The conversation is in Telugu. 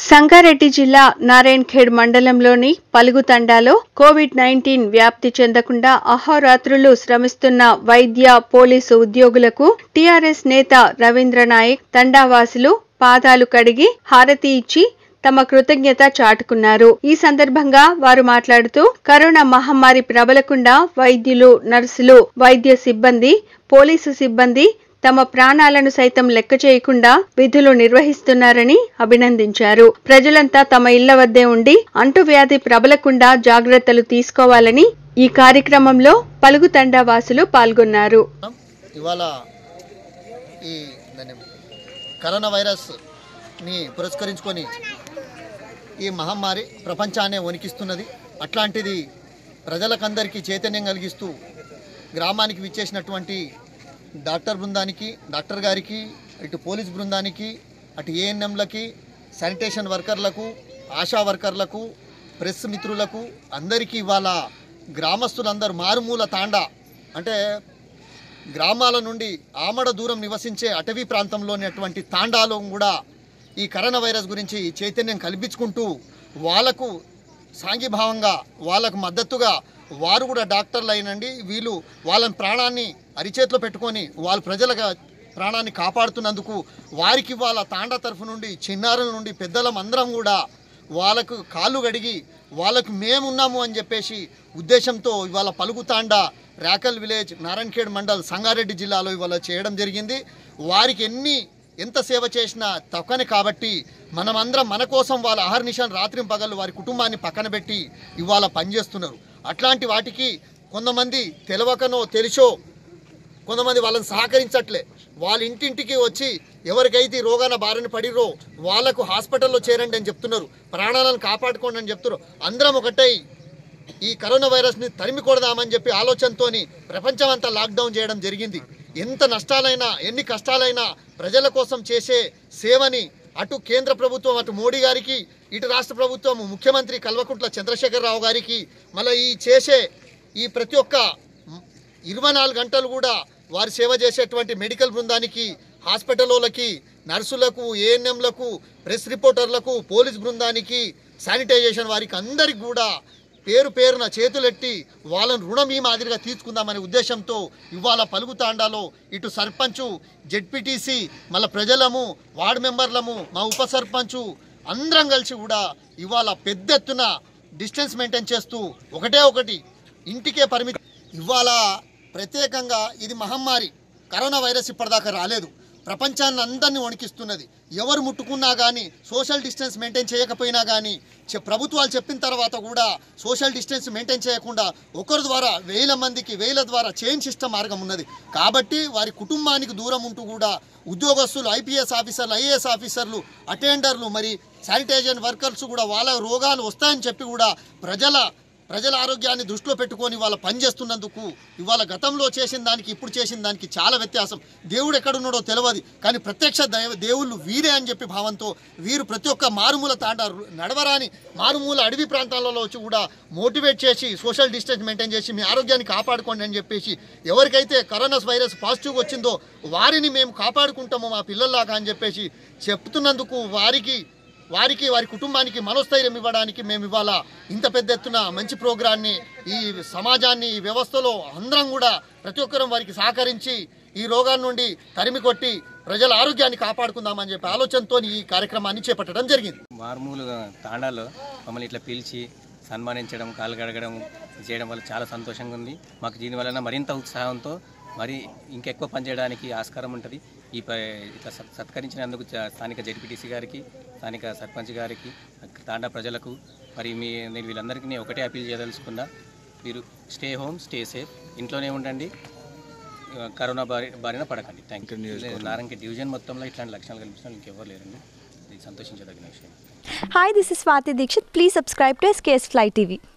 సంగారెడ్డి జిల్లా నారాయణఖేడ్ మండలంలోని పలుగు తండాలో కోవిడ్ నైన్టీన్ వ్యాప్తి చెందకుండా అహోరాత్రులు శ్రమిస్తున్న వైద్య పోలీసు ఉద్యోగులకు టీఆర్ఎస్ నేత రవీంద్ర నాయక్ తండావాసులు పాదాలు కడిగి హారతి ఇచ్చి తమ కృతజ్ఞత చాటుకున్నారు ఈ సందర్భంగా వారు మాట్లాడుతూ కరోనా మహమ్మారి ప్రబలకుండా వైద్యులు నర్సులు వైద్య సిబ్బంది పోలీసు సిబ్బంది తమ ప్రాణాలను సైతం లెక్క చేయకుండా విధులు నిర్వహిస్తున్నారని అభినందించారు ప్రజలంతా తమ ఇళ్ల వద్దే ఉండి అంటువ్యాధి ప్రబలకుండా జాగ్రత్తలు తీసుకోవాలని ఈ కార్యక్రమంలో పలుగు తండా వాసులు పాల్గొన్నారు ఇవాళ ఈ దాన్ని కరోనా వైరస్ని పురస్కరించుకొని ఈ మహమ్మారి ప్రపంచాన్నే వణికిస్తున్నది అట్లాంటిది ప్రజలకందరికీ చైతన్యం కలిగిస్తూ గ్రామానికి విచ్చేసినటువంటి డాక్టర్ బృందానికి డాక్టర్ గారికి ఇటు పోలీస్ బృందానికి అటు ఏఎన్ఎంలకి శానిటేషన్ వర్కర్లకు ఆశా వర్కర్లకు ప్రెస్ మిత్రులకు అందరికీ ఇవాళ గ్రామస్తులందరూ మారుమూల తాండా అంటే గ్రామాల నుండి ఆమడ దూరం నివసించే అటవీ ప్రాంతంలోనటువంటి తాండాలో కూడా ఈ కరోనా వైరస్ గురించి చైతన్యం కల్పించుకుంటూ వాళ్ళకు సాంఘీభావంగా వాళ్ళకు మద్దతుగా వారు కూడా డాక్టర్లు అయినండి వీళ్ళు వాళ్ళ ప్రాణాన్ని అరిచేతిలో పెట్టుకొని వాళ్ళ ప్రజల ప్రాణాన్ని కాపాడుతున్నందుకు వారికి వాళ్ళ తాండా తరఫు నుండి చిన్నారుల నుండి పెద్దలం అందరం కూడా వాళ్ళకు కాళ్ళు గడిగి వాళ్ళకు మేమున్నాము అని చెప్పేసి ఉద్దేశంతో ఇవాళ పలుకుతాండా రాకల్ విలేజ్ నారాయణఖేడ్ మండల్ సంగారెడ్డి జిల్లాలో ఇవాళ చేయడం జరిగింది వారికి ఎన్ని ఎంత సేవ చేసినా తక్కువనే కాబట్టి మనమందరం మన కోసం వాళ్ళ అహర్నిశాన్ రాత్రి పగలు వారి కుటుంబాన్ని పక్కన పెట్టి ఇవాళ పనిచేస్తున్నారు అట్లాంటి వాటికి కొంతమంది తెలవకనో తెలిసో కొంతమంది వాళ్ళని సహకరించట్లే వాళ్ళ ఇంటింటికి వచ్చి ఎవరికైతే ఈ రోగాన బారిన పడిరో వాళ్ళకు హాస్పిటల్లో చేరండి అని చెప్తున్నారు ప్రాణాలను కాపాడుకోండి అని చెప్తున్నారు అందరం ఒకటై ఈ కరోనా వైరస్ని తరిమి కొడదామని చెప్పి ఆలోచనతోని ప్రపంచం అంతా లాక్డౌన్ చేయడం జరిగింది ఎంత నష్టాలైనా ఎన్ని కష్టాలైనా ప్రజల కోసం చేసే సేవని అటు కేంద్ర ప్రభుత్వం అటు మోడీ గారికి ఇటు రాష్ట్ర ప్రభుత్వం ముఖ్యమంత్రి కల్వకుంట్ల చంద్రశేఖరరావు గారికి మళ్ళీ ఈ చేసే ఈ ప్రతి ఒక్క ఇరవై నాలుగు గంటలు కూడా వారు సేవ చేసేటువంటి మెడికల్ బృందానికి హాస్పిటల్లోకి నర్సులకు ఏఎన్ఎంలకు ప్రెస్ రిపోర్టర్లకు పోలీస్ బృందానికి శానిటైజేషన్ వారికి అందరికి కూడా పేరు పేరున చేతులెట్టి వాళ్ళని రుణం ఈ మాదిరిగా తీర్చుకుందామనే ఉద్దేశంతో ఇవాళ పలుగుతాండాలో ఇటు సర్పంచు జెడ్పీటీసీ మళ్ళీ ప్రజలము వార్డు మెంబర్లము మా ఉప సర్పంచు అందరం కలిసి కూడా ఇవాళ పెద్ద ఎత్తున డిస్టెన్స్ మెయింటైన్ చేస్తూ ఒకటే ఒకటి ఇంటికే పరిమితి ఇవాళ ప్రత్యేకంగా ఇది మహమ్మారి కరోనా వైరస్ ఇప్పటిదాకా రాలేదు ప్రపంచాన్ని అందరినీ వణికిస్తున్నది ఎవరు ముట్టుకున్నా కానీ సోషల్ డిస్టెన్స్ మెయింటైన్ చేయకపోయినా కానీ చె- ప్రభుత్వాలు చెప్పిన తర్వాత కూడా సోషల్ డిస్టెన్స్ మెయింటైన్ చేయకుండా ఒకరి ద్వారా వేల మందికి వేల ద్వారా చైన్ సిస్టమ్ మార్గం ఉన్నది కాబట్టి వారి కుటుంబానికి దూరం ఉంటూ కూడా ఉద్యోగస్తులు ఐపీఎస్ ఆఫీసర్లు ఐఏఎస్ ఆఫీసర్లు అటెండర్లు మరి శానిటైజర్ వర్కర్స్ కూడా వాళ్ళ రోగాలు వస్తాయని చెప్పి కూడా ప్రజల ప్రజల ఆరోగ్యాన్ని దృష్టిలో పెట్టుకొని వాళ్ళ పనిచేస్తున్నందుకు ఇవాళ గతంలో చేసిన దానికి ఇప్పుడు చేసిన దానికి చాలా వ్యత్యాసం దేవుడు ఎక్కడున్నాడో తెలియదు కానీ ప్రత్యక్ష దైవ దేవుళ్ళు వీరే అని చెప్పి భావంతో వీరు ప్రతి ఒక్క మారుమూల తాండ నడవరాని మారుమూల అడవి ప్రాంతాలలో వచ్చి కూడా మోటివేట్ చేసి సోషల్ డిస్టెన్స్ మెయింటైన్ చేసి మీ ఆరోగ్యాన్ని కాపాడుకోండి అని చెప్పేసి ఎవరికైతే కరోనా వైరస్ పాజిటివ్ వచ్చిందో వారిని మేము కాపాడుకుంటాము మా పిల్లల్లాగా అని చెప్పేసి చెప్తున్నందుకు వారికి వారికి వారి కుటుంబానికి మనోస్థైర్యం ఇవ్వడానికి మేము ఇవాళ ఇంత పెద్ద ఎత్తున మంచి ప్రోగ్రాన్ని ఈ సమాజాన్ని ఈ వ్యవస్థలో అందరం కూడా ప్రతి ఒక్కరం వారికి సహకరించి ఈ రోగాన్ని నుండి తరిమి కొట్టి ప్రజల ఆరోగ్యాన్ని కాపాడుకుందామని చెప్పి ఆలోచనతో ఈ కార్యక్రమాన్ని చేపట్టడం జరిగింది మారుమూలు తాండాలో మమ్మల్ని ఇట్లా పిలిచి సన్మానించడం కాలు కడగడం చేయడం వల్ల చాలా సంతోషంగా ఉంది మాకు దీనివలన మరింత ఉత్సాహంతో మరి ఇంకెక్కువ పనిచేయడానికి ఆస్కారం ఉంటుంది ఈ ప- ఇట్లా సత్- సత్కరించినందుకు చ- స్థానిక జడ్పీటీసీ గారికి స్థానిక సర్పంచ్ గారికి తాండా ప్రజలకు మరి మీ నేను వీళ్ళందరికీ నేను ఒకటే అప్పీల్ చేయదలుచుకున్నా మీరు స్టే హోమ్ స్టే సేఫ్ ఇంట్లోనే ఉండండి ఆ, కరోనా బారి బారిన పడకండి థ్యాంక్ యూ నారంకి డివిజన్ మొత్తంలో ఇట్లాంటి లక్షణాలు కనిపించిన ఇంకెవ్వరు లేరండి ఇది సంతోషించదగిన విషయం Hi, this is Swati Dikshit. Please subscribe to SKS Fly TV.